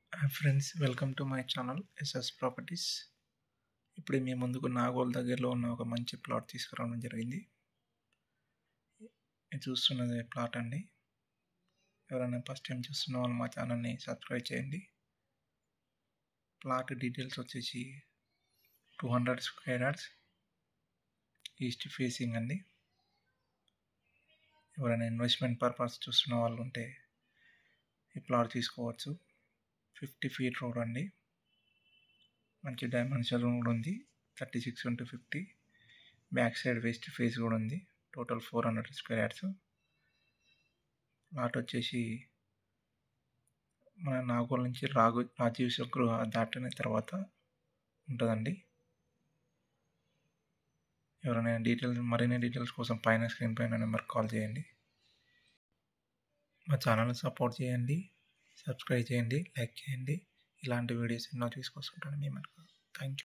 hi friends welcome to my channel SS properties ఇప్పుడు మీ ముందుకు నాగోల్ దగ్గరలో ఉన్న ఒక మంచి ప్లాట్ తీసుకురావడం జరిగింది ఇది చూస్తున్నది ప్లాట్ అండి ఎవరైనా ఫస్ట్ టైం చూస్తున్న వాళ్ళు మా ఛానల్ని సబ్స్క్రైబ్ చేయండి ప్లాట్ డీటెయిల్స్ వచ్చేసి two hundred square yards east facing అండి ఎవరైనా ఇన్వెస్ట్మెంట్ పర్పస్ చూస్తున్న వాళ్ళు ఉంటే ఈ ప్లాట్ తీసుకోవచ్చు ఫిఫ్టీ ఫీట్ రోడ్ అండి మంచి డైమెన్షన్ కూడా ఉంది thirty six into fifty back side west face కూడా ఉంది total four hundred square yards plot వచ్చేసి మన నాగోల్ నుంచి రాగు రాజీవ్ గృహ దాటిన తర్వాత ఉంటుందండి ఎవరైనా డీటెయిల్స్ మరిన్ని డీటెయిల్స్ కోసం పైన స్క్రీన్ పైన నెంబర్ కాల్ చేయండి మా ఛానల్ని సపోర్ట్ చేయండి సబ్స్క్రైబ్ చేయండి లైక్ చేయండి ఇలాంటి వీడియోస్ ఎన్నో తీసుకొస్తుంటాను మీ మనకు థ్యాంక్ యూ